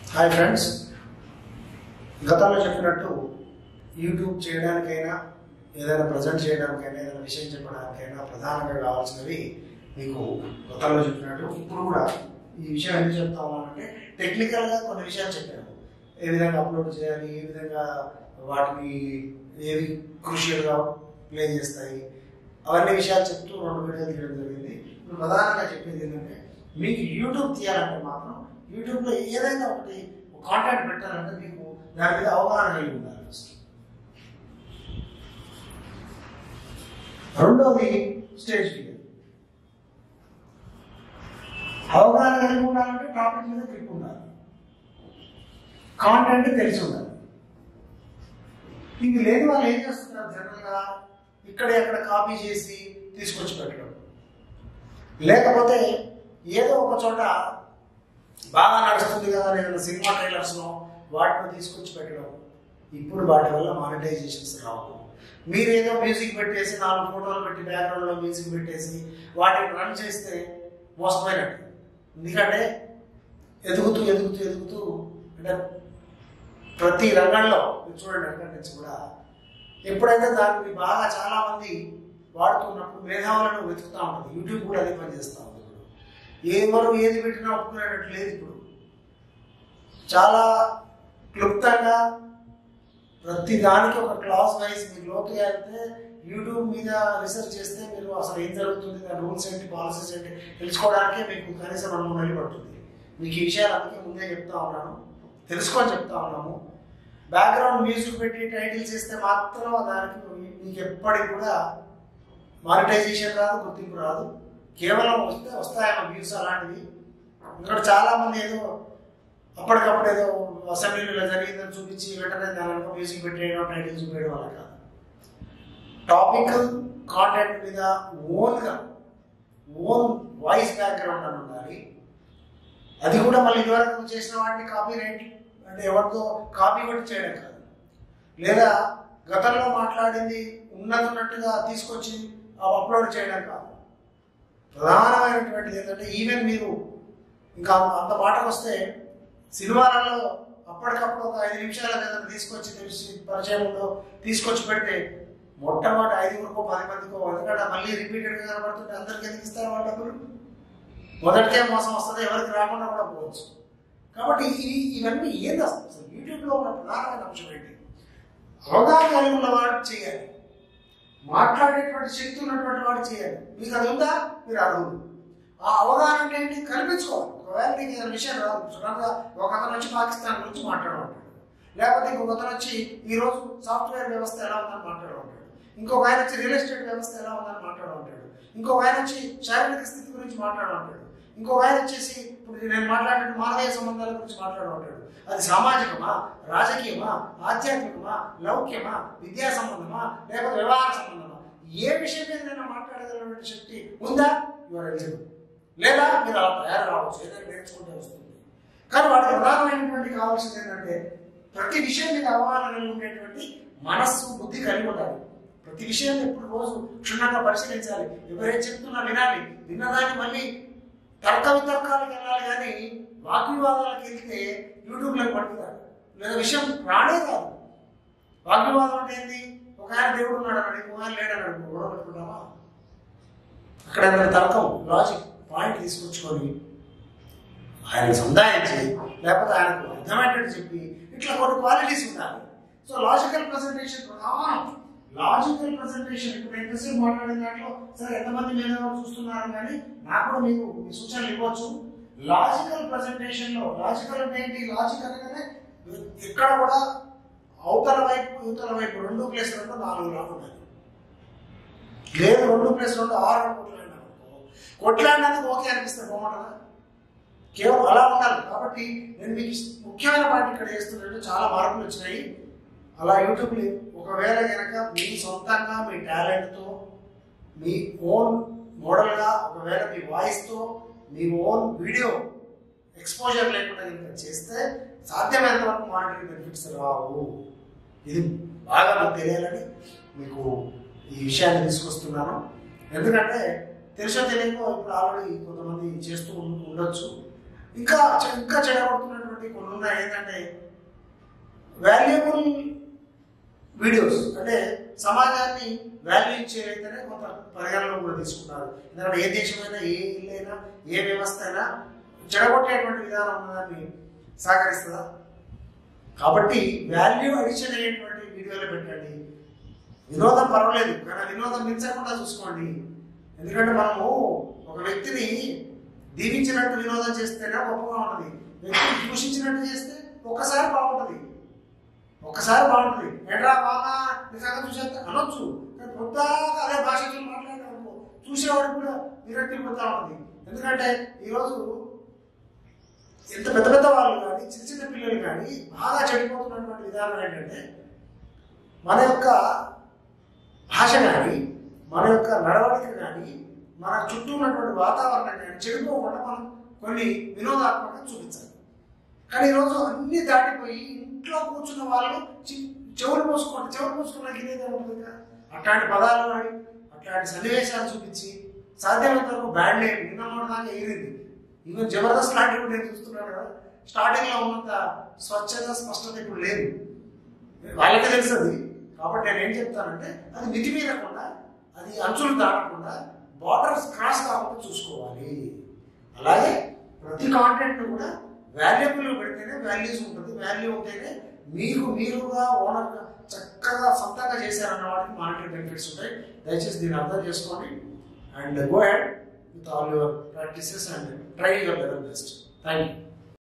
hi friends గతంలో చెప్పినట్టు YouTube చేయడానికైనా ఏదైనా ప్రజెంట్ చేయడానికైనా ఏదైనా విషయం చెప్పడానికైనా ప్రధానంగా కావాల్సినవి మీకు గతంలో చెప్పినట్టు ఇప్పుడు కూడా ఈ విషయం ఎందుకు చెప్తా ఉన్నానంటే టెక్నికల్గా కొన్ని విషయాలు చెప్పాను ఏ విధంగా అప్లోడ్ చేయాలి ఏ విధంగా వాటిని ఏవి క్రూషియల్గా ప్లే చేస్తాయి అవన్నీ విషయాలు చెప్తూ రెండు వీడియోలు తీయడం జరిగింది ఇప్పుడు ప్రధానంగా చెప్పేది ఏంటంటే మీకు యూట్యూబ్ తీయాలంటే మాత్రం యూట్యూబ్లో ఏదైనా ఒకటి కాంటెంట్ పెట్టాలంటే మీకు దాని మీద అవగాహన కలిగి ఉండాలి ఫస్ట్ రెండోది స్టేజ్ ఫియర్ అవగాహన కలిగి ఉండాలంటే టాపిక్ మీద గ్రిప్ ఉండాలి కాంటెంట్ తెలిసి ఉండాలి ఇవి లేని వాళ్ళు ఏం చేస్తున్నారు జనరల్గా ఇక్కడ ఎక్కడ కాపీ చేసి తీసుకొచ్చి పెట్టడం లేకపోతే ఏదో ఒక చోట బాగా నడుస్తుంది కదా ఏదైనా సినిమా ట్రైలర్స్లో వాటిని తీసుకొచ్చి పెట్టడం ఇప్పుడు వాటి వల్ల మానిటైజేషన్స్ రావు మీరు ఏదో మ్యూజిక్ పెట్టేసి నాలుగు ఫోటోలు పెట్టి బ్యాక్గ్రౌండ్లో మ్యూజిక్ పెట్టేసి వాటిని రన్ చేస్తే మోసపోయినట్టు ఎందుకంటే ఎదుగుతూ ఎదుగుతూ ఎదుగుతూ అంటే ప్రతి రంగంలో మీరు చూడండి రంగం నుంచి కూడా ఎప్పుడైతే దాన్ని బాగా చాలా మంది వాడుతున్నప్పుడు మేధావులను వెతుకుతూ ఉంటుంది యూట్యూబ్ కూడా అదే పని చేస్తూ ఉంది ఇప్పుడు ఎవరు ఏది పెట్టినా ఒప్పుకునేటట్టు లేదు ఇప్పుడు చాలా క్లుప్తంగా ప్రతి దానికి ఒక క్లాస్ వైజ్ మీరు లోతుగా వెళ్తే యూట్యూబ్ మీద రీసెర్చ్ చేస్తే మీరు అసలు ఏం జరుగుతుంది దాని రూల్స్ ఏంటి పాలసీస్ ఏంటి తెలుసుకోవడానికే మీకు కనీసం రెండు మూడు నెలలు పడుతుంది మీకు ఈ విషయాలు అందుకే ముందే చెప్తా ఉన్నాను తెలుసుకొని చెప్తా ఉన్నాము బ్యాక్గ్రౌండ్ మ్యూజిక్ పెట్టి టైటిల్స్ ఇస్తే మాత్రం దానికి మీకు ఎప్పటికి కూడా మానిటైజేషన్ రాదు గుర్తింపు రాదు కేవలం వస్తే వస్తాయన్న వ్యూస్ అలాంటివి ఇక్కడ చాలా మంది ఏదో అప్పటికప్పుడు ఏదో అసెంబ్లీలో జరిగిందని చూపించి వెంటనే దాని వెనక మ్యూజిక్ పెట్టేయడం టైటిల్ చూపించడం వల్ల కాదు టాపిక్ కాంటెంట్ మీద ఓన్గా ఓన్ వాయిస్ బ్యాక్గ్రౌండ్ అని ఉండాలి అది కూడా మళ్ళీ ఇదివరకు చేసిన వాటిని కాపీ రైట్ అంటే ఎవరితో కాపీ కొట్టి చేయడం కాదు లేదా గతంలో మాట్లాడింది ఉన్నట్టుగా తీసుకొచ్చి అప్లోడ్ చేయడం కాదు ప్రధానమైనటువంటిది ఏంటంటే ఈవెన్ మీరు ఇంకా అంత మాటకు వస్తే సినిమాలలో అప్పటికప్పుడు ఒక ఐదు నిమిషాల ఏదైనా తీసుకొచ్చి తెలిసి పరిచయంలో తీసుకొచ్చి పెడితే మొట్టమొదటి ఐదుగురికో పది మందికో ఎందుకంటే మళ్ళీ రిపీటెడ్గా కనబడుతుంటే అందరికి ఎందుకు ఇస్తారు వాళ్ళ డబ్బులు మొదటికే మోసం వస్తుంది ఎవరికి రాకుండా కూడా పోవచ్చు కాబట్టి ఈ ఇవన్నీ ఏంది అసలు అసలు యూట్యూబ్లో ఉన్న ప్రధానమైన అంశం ఏంటి అవగాహన కలిగి ఉన్నవాడు చేయాలి మాట్లాడేటువంటి శక్తి ఉన్నటువంటి వాడు చేయాలి మీకు అది ఉందా మీరు అది ఉంది ఆ అవగాహన అంటే ఏంటి కల్పించుకోవాలి ఒకవేళ నీకు ఏదైనా విషయం రాదు సడన్గా ఒక అతను వచ్చి పాకిస్తాన్ గురించి మాట్లాడమంటాడు లేకపోతే ఇంకొక అతను వచ్చి ఈరోజు సాఫ్ట్వేర్ వ్యవస్థ ఎలా ఉందని మాట్లాడమంటాడు ఇంకొక ఆయన వచ్చి రియల్ ఎస్టేట్ వ్యవస్థ ఎలా ఉందని మాట్లాడమంటాడు ఇంకొక ఆయన వచ్చి శారీరక స్థితి గురించి మాట్లాడమంటాడు ఇంకొక ఆయన వచ్చేసి ఇప్పుడు నేను మాట్లాడిన మానవీయ సంబంధాల గురించి మాట్లాడమంటాడు అది సామాజికమా రాజకీయమా ఆధ్యాత్మికమా లౌక్యమా విద్యా సంబంధమా లేకపోతే వ్యవహార సంబంధమా ఏ విషయం మీద నేను మాట్లాడగలిగిన శక్తి ఉందా యువర్ ఎలిజిబుల్ లేదా మీరు అలా తయారు రావచ్చు ఏదైనా నేర్చుకుంటే వస్తుంది కానీ వాటికి ప్రధానమైనటువంటి కావాల్సింది ఏంటంటే ప్రతి విషయం మీద అవగాహన కలిగి ఉండేటువంటి మనస్సు బుద్ధి కలిగి ఉండాలి ప్రతి విషయాన్ని ఎప్పుడు రోజు క్షుణ్ణంగా పరిశీలించాలి ఎవరేం చెప్తున్నా వినాలి విన్నదాన్ని మళ్ళీ తర్క వితర్కాలకు వెళ్ళాలి కానీ వాగ్వివాదాలకు వెళ్తే యూట్యూబ్లోకి పడుతున్నారు లేదా విషయం రానే కాదు వాగ్వివాదం అంటే ఏంది ఒక ఆయన దేవుడు ఉన్నాడు అన్నాడు ఇంకో ఆయన లేడన్నాడు గొడవ పెట్టుకుంటామా అక్కడ ఏదైనా తర్కం లాజిక్ పాయింట్ తీసుకొచ్చుకొని ఆయన సందాయించి లేకపోతే ఆయనకు అర్థమయ్యేటట్టు చెప్పి ఇట్లా కొన్ని క్వాలిటీస్ ఉండాలి సో లాజికల్ ప్రజెంటేషన్ ప్రధానం లాజికల్ ప్రజెంటేషన్ ఇప్పుడు ఎంతసేపు మాట్లాడిన దాంట్లో సరే ఎంతమంది మీద చూస్తున్నారు కానీ నాకు కూడా మీకు మీ సూచనలు ఇవ్వచ్చు లాజికల్ ప్రజెంటేషన్ లో లాజికల్ అంటే ఏంటి లాజిక్ అనగానే ఇక్కడ కూడా అవతల వైపు యువతల వైపు రెండు ప్లేస్ రెండు నాలుగు లాగా ఉండాలి లేదు రెండు ప్లేస్ రెండు ఆరు కొట్లాడినా కొట్లాడినందుకు ఓకే అనిపిస్తుంది బాగుంటుందా కేవలం అలా ఉండాలి కాబట్టి నేను మీకు ముఖ్యమైన పాయింట్ ఇక్కడ చేస్తున్నట్టు చాలా మార్పులు వచ్చినాయి అలా యూట్యూబ్లో ఒకవేళ కనుక మీ సొంతంగా మీ టాలెంట్తో మీ ఓన్ మోడల్గా ఒకవేళ మీ వాయిస్తో మీ ఓన్ వీడియో ఎక్స్పోజర్ లేకుండా కనుక చేస్తే సాధ్యమైనంత వరకు మానిటరీ బెనిఫిట్స్ రావు ఇది బాగా నాకు తెలియాలని మీకు ఈ విషయాన్ని తీసుకొస్తున్నాను ఎందుకంటే తెలుసో తెలియకో ఇప్పుడు ఆల్రెడీ కొంతమంది చేస్తూ ఉం- ఉండొచ్చు ఇంకా చె- ఇంకా చెడగొడుతున్నటువంటి చేస్తున్నటువంటి కొన్ని ఉన్నాయి ఏంటంటే వాల్యుబుల్ వీడియోస్ అంటే సమాజాన్ని వాల్యూ ఇచ్చేవైతేనే కొంత పరిగణలో కూడా తీసుకున్నారు ఎందుకంటే ఏ దేశమైనా ఏ ఇల్లు అయినా ఏ వ్యవస్థ అయినా చెడగొట్టేటువంటి విధానం ఉన్నదాన్ని సహకరిస్తుందా కాబట్టి వాల్యూ అడిషన్ అయ్యేటువంటి వీడియోలు పెట్టండి వినోదం పర్వాలేదు కానీ ఆ వినోదం మించకుండా చూసుకోండి ఎందుకంటే మనము ఒక వ్యక్తిని దీవించినట్టు వినోదం చేస్తేనే గొప్పగా ఉంటుంది వ్యక్తిని దూషించినట్టు చేస్తే ఒక్కసారి బాగుంటుంది ఒక్కసారి బాగుంటుంది ఏంట్రా బాగా నిజంగా చూసేస్తా అనొచ్చు కానీ పొద్దాక అదే భాషతో మాట్లాడాము చూసేవాడు కూడా విరక్తి పొందుతా ఉంటుంది ఎందుకంటే ఈరోజు ఎంత పెద్ద పెద్ద వాళ్ళు కానీ చిన్న చిన్న పిల్లలు కానీ బాగా చెడిపోతున్నటువంటి విధానం ఏంటంటే మన యొక్క భాష కానీ మన యొక్క నడవడిక కానీ మన చుట్టూ ఉన్నటువంటి వాతావరణం కానీ చెడిపోకుండా మనం కొన్ని వినోదాత్మకంగా చూపించాలి కానీ ఈరోజు అన్ని దాటిపోయి ఇంట్లో కూర్చున్న వాళ్ళు చి- చెవులు మూసుకోండి చెవులు మూసుకున్న గిరేదే ఉంటుంది కదా అట్లాంటి పదాలు వాడి అట్లాంటి సన్నివేశాలు చూపించి సాధ్యమైనంత వరకు బ్యాండ్ లేదు నిన్న మొన్న దాకా ఎగిరింది ఈవెన్ జబర్దస్త్ లాంటివి కూడా నేను చూస్తున్నాను కదా స్టార్టింగ్ లో ఉన్నంత స్వచ్ఛత స్పష్టత ఇప్పుడు లేదు వాళ్ళకే తెలుసు అది కాబట్టి నేను ఏం చెప్తానంటే అది మితిమీరకుండా అది అంచులు దాటకుండా బార్డర్స్ క్రాస్ కాకుండా చూసుకోవాలి అలాగే ప్రతి కాంటెంట్ కూడా వాల్యుబుల్ పెడితేనే వాల్యూస్ ఉంటుంది వాల్యూ ఉంటేనే మీకు మీరుగా ఓనర్గా చక్కగా సొంతంగా చేశారన్న వాటికి మానిటరీ బెనిఫిట్స్ ఉంటాయి దయచేసి దీన్ని అర్థం చేసుకోండి and go head with all your practices and try your level best thank you